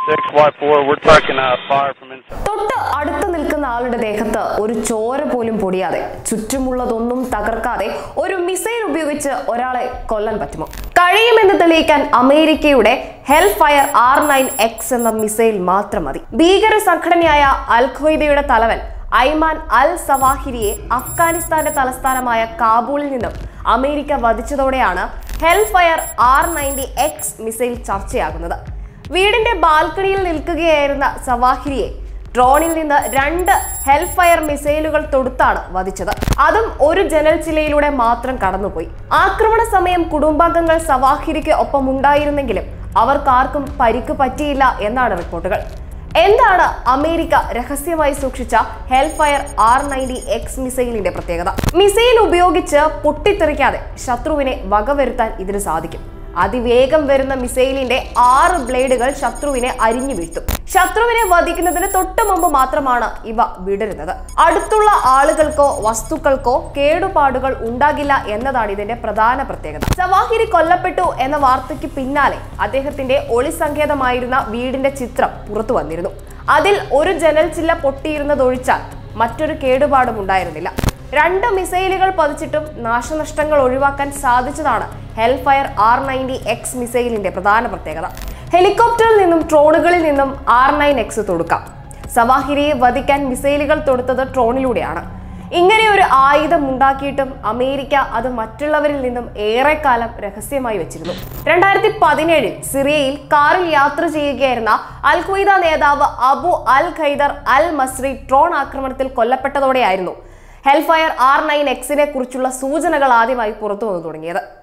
Y4. We're taking uh, fire from inside. തൊട്ട് അടുത്ത് നിൽക്കുന്ന ആളുടെ ദേഹത്ത് ഒരു ചോര പോലും പൊടിയാതെ ചുറ്റുമുള്ളതൊന്നും തകർക്കാതെ ഒരു മിസൈൽ ഉപയോഗിച്ച് ഒരാളെ കൊല്ലാൻ പറ്റുമോ കഴിയുമെന്ന് തെളിയിക്കാൻ അമേരിക്കയുടെ hellfire R nine X എന്ന മിസൈൽ മാത്രം മതി ഭീകര സംഘടനയായ അൽ ഖ്വയ്ദയുടെ തലവൻ ഐമാൻ അൽ സവാഹിരിയെ അഫ്ഗാനിസ്ഥാന്റെ തലസ്ഥാനമായ കാബൂളിൽ നിന്നും അമേരിക്ക വധിച്ചതോടെയാണ് hellfire R ninety X missile ചർച്ചയാകുന്നത് വീടിന്റെ ബാൽക്കണിയിൽ നിൽക്കുകയായിരുന്ന സവാഹിരിയെ ഡ്രോണിൽ നിന്ന് രണ്ട് ഹെൽഫയർ മിസൈലുകൾ തൊടുത്താണ് വധിച്ചത് അതും ഒരു ജനൽ ചിലയിലൂടെ മാത്രം കടന്നുപോയി ആക്രമണ സമയം കുടുംബാംഗങ്ങൾ സവാഹിരിക്ക് ഒപ്പം ഉണ്ടായിരുന്നെങ്കിലും അവർക്കാർക്കും പരിക്ക് പറ്റിയില്ല എന്നാണ് റിപ്പോർട്ടുകൾ എന്താണ് അമേരിക്ക രഹസ്യമായി സൂക്ഷിച്ച ഹെൽഫയർ ആർ നയൻറ്റി എക്സ് മിസൈലിന്റെ പ്രത്യേകത മിസൈൽ ഉപയോഗിച്ച് പൊട്ടിത്തെറിക്കാതെ ശത്രുവിനെ വകവരുത്താൻ ഇതിന് സാധിക്കും അതിവേഗം വരുന്ന മിസൈലിന്റെ ആറ് ബ്ലേഡുകൾ ശത്രുവിനെ അരിഞ്ഞു വീഴ്ത്തും ശത്രുവിനെ വധിക്കുന്നതിന് തൊട്ടു മുമ്പ് മാത്രമാണ് ഇവ വിടരുന്നത് അടുത്തുള്ള ആളുകൾക്കോ വസ്തുക്കൾക്കോ കേടുപാടുകൾ ഉണ്ടാകില്ല എന്നതാണ് ഇതിന്റെ പ്രധാന പ്രത്യേകത സവാഹിരി കൊല്ലപ്പെട്ടു എന്ന വാർത്തയ്ക്ക് പിന്നാലെ അദ്ദേഹത്തിന്റെ ഒളിസങ്കേതമായിരുന്ന വീടിന്റെ ചിത്രം പുറത്തു വന്നിരുന്നു അതിൽ ഒരു ജനൽ ചില്ല പൊട്ടിയിരുന്നതൊഴിച്ചാൽ മറ്റൊരു കേടുപാടും ഉണ്ടായിരുന്നില്ല രണ്ട് മിസൈലുകൾ പതിച്ചിട്ടും നാശനഷ്ടങ്ങൾ ഒഴിവാക്കാൻ സാധിച്ചതാണ് ഹെൽഫയർ ആർ നയൻറ്റി എക്സ് മിസൈലിന്റെ പ്രധാന പ്രത്യേകത ഹെലികോപ്റ്ററിൽ നിന്നും ഡ്രോണുകളിൽ നിന്നും ആർ നയൻ എക്സ് തൊടുക്കാം സവാഹിരിയെ വധിക്കാൻ മിസൈലുകൾ തൊടുത്തത് ഡ്രോണിലൂടെയാണ് ഇങ്ങനെ ഒരു ആയുധം ഉണ്ടാക്കിയിട്ടും അമേരിക്ക അത് മറ്റുള്ളവരിൽ നിന്നും ഏറെക്കാലം രഹസ്യമായി വെച്ചിരുന്നു രണ്ടായിരത്തി പതിനേഴിൽ സിറിയയിൽ കാറിൽ യാത്ര ചെയ്യുകയായിരുന്ന അൽ ഖ്വയ്ദ നേതാവ് Abu al Khayr al Masri drone ആക്രമണത്തിൽ കൊല്ലപ്പെട്ടതോടെയായിരുന്നു ഹെൽഫയർ ആർ നയൻ എക്സിനെ കുറിച്ചുള്ള സൂചനകൾ ആദ്യമായി പുറത്തു വന്നു തുടങ്ങിയത്